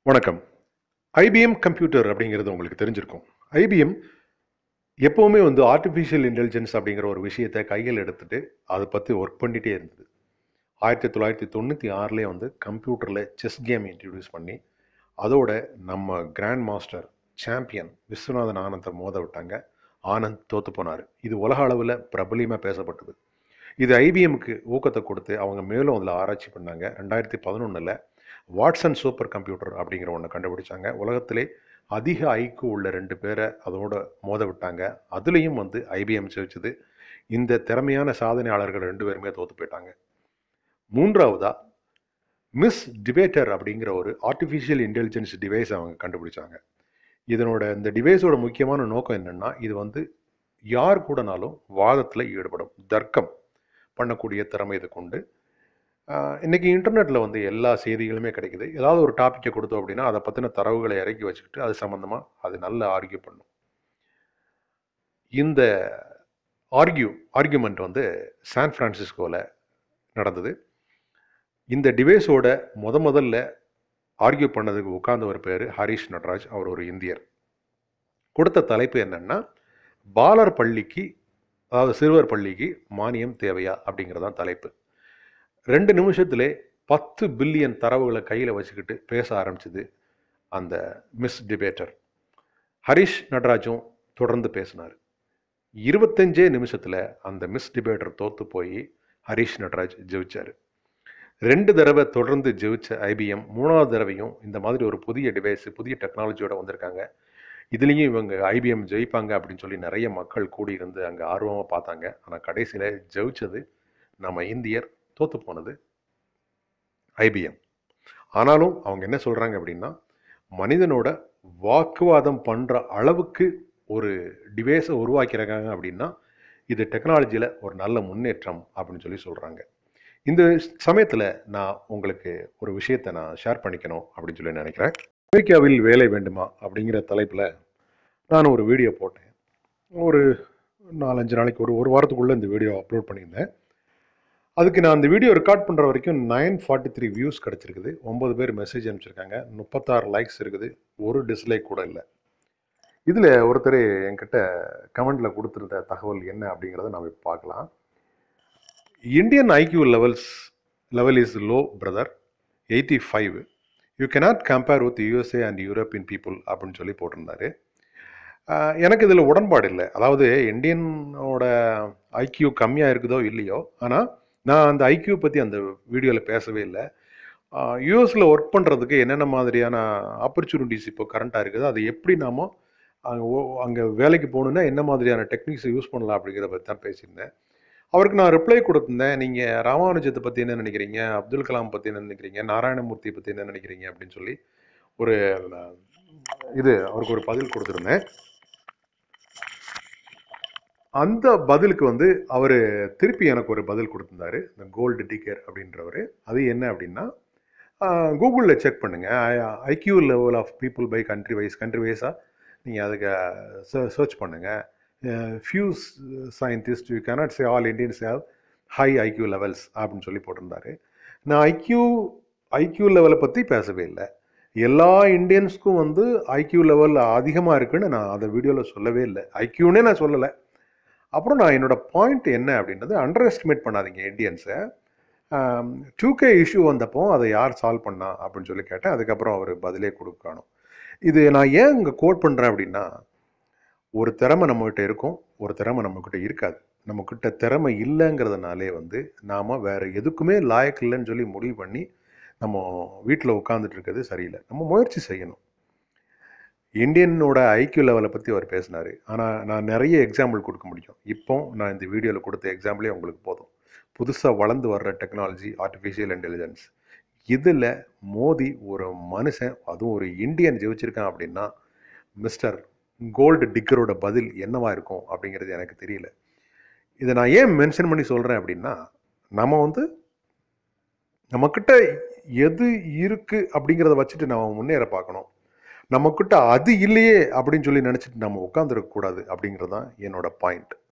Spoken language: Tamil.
வணக்கம் ஐபிஎம் கம்ப்யூட்டர் அப்படிங்கிறது உங்களுக்கு தெரிஞ்சிருக்கும் ஐபிஎம் எப்போவுமே வந்து ஆர்டிஃபிஷியல் இன்டெலிஜென்ஸ் அப்படிங்கிற ஒரு விஷயத்தை கையில் எடுத்துட்டு அதை பற்றி ஒர்க் பண்ணிகிட்டே இருந்தது ஆயிரத்தி தொள்ளாயிரத்தி தொண்ணூற்றி ஆறுலேயே வந்து கம்ப்யூட்டரில் செஸ் கேம் இன்ட்ரடியூஸ் பண்ணி அதோட நம்ம கிராண்ட் மாஸ்டர் சாம்பியன் விஸ்வநாதன் ஆனந்தை மோத விட்டாங்க ஆனந்த் தோத்து போனார் இது உலக அளவில் பிரபலியமாக பேசப்பட்டது இது ஐபிஎம்க்கு ஊக்கத்தை கொடுத்து அவங்க மேலும் அதில் ஆராய்ச்சி பண்ணாங்க ரெண்டாயிரத்தி பதினொன்றில் வாட்சன் சூப்பர் கம்ப்யூட்டர் அப்படிங்கிற ஒன்று கண்டுபிடிச்சாங்க உலகத்திலே அதிக ஐக்கு உள்ள ரெண்டு பேரை அதோட மோத விட்டாங்க அதுலேயும் வந்து ஐபிஎம் ஜெயிச்சது இந்த திறமையான சாதனையாளர்கள் ரெண்டு பேருமே தோத்து போயிட்டாங்க மூன்றாவதா மிஸ் டிபேட்டர் அப்படிங்கிற ஒரு ஆர்டிஃபிஷியல் இன்டெலிஜென்ஸ் டிவைஸ் அவங்க கண்டுபிடிச்சாங்க இதனோட இந்த டிவைஸோட முக்கியமான நோக்கம் என்னென்னா இது வந்து யார் கூடனாலும் வாதத்தில் ஈடுபடும் தர்க்கம் பண்ணக்கூடிய திறமை இது கொண்டு ஆஹ் இன்னைக்கு இன்டர்நெட்டில் வந்து எல்லா செய்திகளுமே கிடைக்குது ஏதாவது ஒரு டாப்பிக்கை கொடுத்தோம் அப்படின்னா அதை பற்றின தரவுகளை இறக்கி வச்சுக்கிட்டு அது சம்மந்தமாக அது நல்ல ஆர்கியூ பண்ணும் இந்த ஆர்கியூ ஆர்கியூமெண்ட் வந்து சான் ஃப்ரான்சிஸ்கோவில் நடந்தது இந்த டிவைஸோட முத முதல்ல ஆர்கியூ பண்ணதுக்கு உட்கார்ந்த ஒரு பேர் ஹரிஷ் நட்ராஜ் அவர் ஒரு இந்தியர் கொடுத்த தலைப்பு என்னன்னா பாலர் பள்ளிக்கு அதாவது சிறுவர் பள்ளிக்கு மானியம் தேவையா அப்படிங்கிறதான் தலைப்பு ரெண்டு நிமிஷத்திலே பத்து பில்லியன் தரவுகளை கையில் வச்சுக்கிட்டு பேச ஆரம்பிச்சது அந்த மிஸ் டிபேட்டர் ஹரிஷ் நடராஜும் தொடர்ந்து பேசினார் இருபத்தஞ்சே நிமிஷத்தில் அந்த மிஸ் டிபேட்டர் தோத்து போய் ஹரிஷ் நடராஜ் ஜெயிச்சார் ரெண்டு தடவை தொடர்ந்து ஜெயிச்ச ஐபிஎம் மூணாவது தடவையும் இந்த மாதிரி ஒரு புதிய டிவைஸ் புதிய டெக்னாலஜியோட வந்திருக்காங்க இதுலேயும் இவங்க ஐபிஎம் ஜெயிப்பாங்க அப்படின்னு சொல்லி நிறைய மக்கள் கூடி இருந்து அங்கே ஆர்வமாக பார்த்தாங்க ஆனால் கடைசியில் ஜெயிச்சது நம்ம இந்தியர் தோத்து போனது ஐபிஎம் ஆனாலும் அவங்க என்ன சொல்கிறாங்க அப்படின்னா மனிதனோட வாக்குவாதம் பண்ணுற அளவுக்கு ஒரு டிவைஸை உருவாக்கிறாங்க அப்படின்னா இது டெக்னாலஜியில் ஒரு நல்ல முன்னேற்றம் அப்படின்னு சொல்லி சொல்கிறாங்க இந்த சமயத்தில் நான் உங்களுக்கு ஒரு விஷயத்தை நான் ஷேர் பண்ணிக்கணும் அப்படின்னு சொல்லி நினைக்கிறேன் அமெரிக்காவில் வேலை வேண்டுமா அப்படிங்கிற தலைப்பில் நான் ஒரு வீடியோ போட்டேன் ஒரு நாலஞ்சு நாளைக்கு ஒரு ஒரு வாரத்துக்குள்ளே இந்த வீடியோ அப்லோட் பண்ணியிருந்தேன் அதுக்கு நான் அந்த வீடியோ ரெக்கார்ட் பண்ணுற வரைக்கும் நைன் ஃபார்ட்டி த்ரீ வியூஸ் கிடச்சிருக்குது ஒம்பது பேர் மெசேஜ் அனுப்பிச்சிருக்காங்க முப்பத்தாறு லைக்ஸ் இருக்குது ஒரு டிஸ்லைக் கூட இல்லை இதில் ஒருத்தர் என்கிட்ட கமெண்டில் கொடுத்துருந்த தகவல் என்ன அப்படிங்கிறத நம்ம இப்போ பார்க்கலாம் Indian IQ levels level is low brother eighty five you cannot compare with USA and European people அப்படின்னு சொல்லி போட்டிருந்தாரு ஆஹ் எனக்கு இதில் உடன்பாடு இல்லை அதாவது இந்தியனோட ஐக்யூ கம்மியாக இருக்குதோ இல்லையோ ஆனால் நான் அந்த ஐக்யூ பற்றி அந்த வீடியோவில் பேசவே இல்லை யூஎஸில் ஒர்க் பண்ணுறதுக்கு என்னென்ன மாதிரியான ஆப்பர்ச்சுனிட்டிஸ் இப்போ கரண்ட்டாக இருக்குது அது எப்படி நாம அங்கே அங்கே வேலைக்கு போகணுன்னா என்ன மாதிரியான டெக்னிக்ஸை யூஸ் பண்ணலாம் அப்படிங்கிறத பற்றி தான் பேசியிருந்தேன் அவருக்கு நான் ரிப்ளை கொடுத்துருந்தேன் நீங்கள் ராமானுஜத்தை பற்றி என்ன நினைக்கிறீங்க அப்துல் கலாம் பற்றி என்ன நினைக்கிறீங்க நாராயணமூர்த்தி பற்றி என்ன நினைக்கிறீங்க அப்படின்னு சொல்லி ஒரு அஹ், இது அவருக்கு ஒரு பதில் கொடுத்துருந்தேன் அந்த பதிலுக்கு வந்து அவர் திருப்பி எனக்கு ஒரு பதில் கொடுத்துருந்தாரு இந்த கோல்டு டிக்கர் அப்படின்றவர் அது என்ன அப்படின்னா கூகுளில் செக் பண்ணுங்கள் IQ level of people by country wise country வைஸாக நீங்கள் அதுக்கு சர்ச் பண்ணுங்கள் few scientist you cannot say all Indians have high IQ levels அப்படின்னு சொல்லி போட்டிருந்தாரு நான் ஐக்யூ ஐக்யூ லெவலை பற்றி பேசவே இல்லை எல்லா இந்தியன்ஸ்க்கும் வந்து ஐக்யூ லெவல் அதிகமாக இருக்குன்னு நான் அதை வீடியோவில் சொல்லவே இல்லை ஐக்யூனே நான் சொல்லலை அப்புறம் நான் என்னோட பாயிண்ட் என்ன அப்படின்றது அண்டர் எஸ்டிமேட் பண்ணாதீங்க இந்தியன்ஸை டூ கே இஷ்யூ வந்தப்போ அதை யார் சால்வ் பண்ணா அப்படின்னு சொல்லி கேட்டேன் அதுக்கப்புறம் அவர் பதிலே கொடுக்கணும் இது நான் ஏன் இங்கே கோட் பண்ணுறேன் அப்படின்னா ஒரு திறமை நம்மக்கிட்ட இருக்கும் ஒரு திறமை நம்மக்கிட்ட இருக்காது நம்மக்கிட்ட திறமை இல்லைங்கிறதுனாலே வந்து நாம் வேறு எதுக்குமே லாயக்கு இல்லைன்னு சொல்லி முடிவு பண்ணி நம்ம வீட்டில் உட்காந்துட்டு இருக்கிறது சரியில்லை நம்ம முயற்சி செய்யணும் இந்தியனோட ஐக்யூ லெவலை பற்றி அவர் பேசினார் ஆனால் நான் நிறைய எக்ஸாம்பிள் கொடுக்க முடியும் இப்போ நான் இந்த வீடியோவில் கொடுத்த எக்ஸாம்பிளே உங்களுக்கு போதும் புதுசாக வளர்ந்து வர்ற டெக்னாலஜி ஆர்டிஃபிஷியல் இன்டெலிஜென்ஸ் இதில் மோதி ஒரு மனுஷன் அதுவும் ஒரு இந்தியன் ஜெயிச்சிருக்கான் அப்படின்னா மிஸ்டர் கோல்டு டிக்கரோட பதில் என்னவா இருக்கும் அப்படிங்கிறது எனக்கு தெரியல இதை நான் ஏன் மென்ஷன் பண்ணி சொல்கிறேன் அப்படின்னா நம்ம வந்து நம்மக்கிட்ட எது இருக்குது அப்படிங்கிறத வச்சுட்டு நம்ம முன்னேற பார்க்கணும் நம்மக்கிட்ட அது இல்லையே அப்படின்னு சொல்லி நினச்சிட்டு நம்ம உட்காந்துருக்க கூடாது அப்படிங்கிறது தான் என்னோட பாயிண்ட்